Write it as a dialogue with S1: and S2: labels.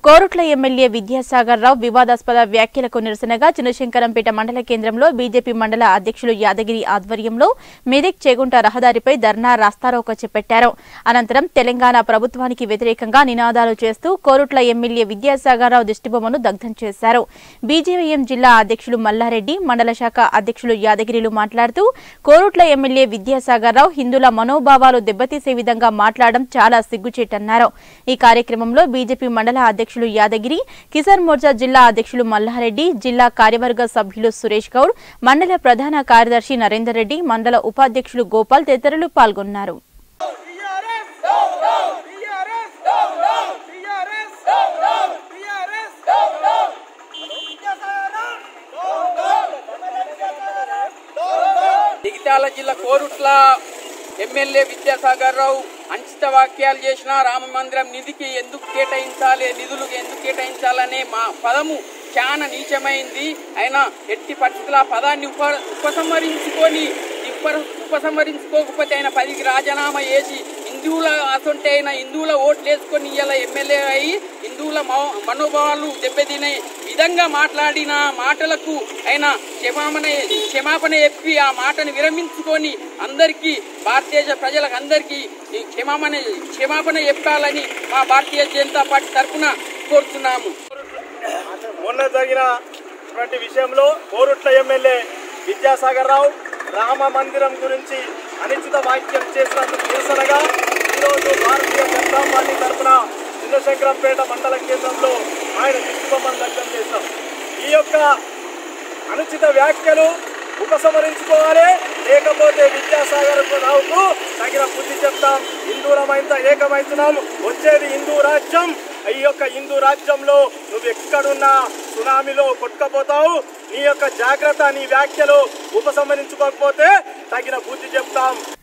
S1: Korutla MLA Vidyasagar రావు వివాదాస్పద వ్యాఖ్యలకు నిరసనగా చిన్నశంకరంపేట మండల కేంద్రంలో బీజేపీ మండల అధ్యక్షులు యాదగిరి ఆధ్వర్యంలో మెదక్ చేగుంట రహదారిపై ధర్నా రాస్తారోక చేపట్టారు అనంతరం తెలంగాణ ప్రభుత్వానికి వ్యతిరేకంగా నినాదాలు చేస్తూ కోరుట్ల ఎమ్మెల్యే విద్యాసాగర్ రావు దిష్టిబొమ్మను దగ్ధం చేశారు బీజేవైఎం జిల్లా అధ్యక్షులు మల్లారెడ్డి మండల శాఖ అధ్యక్షులు యాదగిరిలు మాట్లాడుతూ కోరుట్ల ఎమ్మెల్యే విద్యాసాగర్ రావు హిందువుల మనోభావాలు దెబ్బతీసే విధంగా మాట్లాడడం చాలా సిగ్గుచేటన్నారు ఈ కార్యక్రమంలో బీజేపీ మండల అధ్యక్షులు యాదగిరి కిసాన్ మోర్చా జిల్లా అధ్యక్షులు మల్లారెడ్డి జిల్లా కార్యవర్గ సభ్యులు సురేష్ గౌడ్ మండల ప్రధాన కార్యదర్శి నరేందర్ రెడ్డి మండల ఉపాధ్యక్షులు గోపాల్ తదితరులు పాల్గొన్నారు
S2: TRS down down TRS down down TRS down down TRS down down
S3: Jagtial జిల్లా కోరుట్ల ఎమ్మెల్యే విద్యాసాగర్ రావు అంచిత వాక్యాలు చేసిన రామ మందిరం నిధికి ఎందుకు కేటాయించాలి నిధులు ఎందుకు కేటాయించాలనే మా పదము చాలా నీచమైంది అయినా ఎట్టి పరిస్థితుల ఆ పదాన్ని ఉప ఉపసంహరించుకొని ఉప ఉపసంహరించుకోకపోతే ఆయన పదికి రాజీనామా చేసి హిందువుల అసొంటే అయినా హిందువుల ఓట్లు వేసుకొని ఇలా ఎమ్మెల్యే అయ్యి హిందువుల మో- మనోభావాలు దెబ్బతినే విధంగా మాట్లాడిన మాటలకు ఆయన క్షమాపణ క్షమాపణ చెప్పి ఆ మాటను విరమించుకొని అందరికీ భారతదేశ ప్రజలకు అందరికీ ఈ క్షమాపణ క్షమాపణ చెప్పాలని మా భారతీయ జనతా పార్టీ తరఫున కోరుతున్నాము
S4: మొన్న జరిగినటువంటి విషయంలో కోరుట్ల ఎమ్మెల్యే విద్యాసాగర్ రావు రామ మందిరం గురించి అనిశ్చిత వ్యాఖ్యలు చేసినందుకు నిరసనగా ఈరోజు భారతీయ జనతా పార్టీ తరఫున చిన్నశంకరంపేట మండల కేంద్రంలో ఆయన దిష్టిబొమ్మను దగ్ధం చేశాం ఈ యొక్క అనుచిత వ్యాఖ్యలు ఉపసంహరించుకోవాలి లేకపోతే విద్యాసాగర్ రావుకు తగిన బుద్ధి చెప్తాం హిందూలమైంత ఏకమైతున్నాం వచ్చేది హిందూ రాజ్యం ఈ యొక్క హిందూ రాజ్యంలో నువ్వు ఎక్కడున్నా సునామీలో కొట్టుకపోతావు నీ యొక్క జాగ్రత్త నీ వ్యాఖ్యలు ఉపసంహరించుకోకపోతే తగిన బుద్ధి చెప్తాం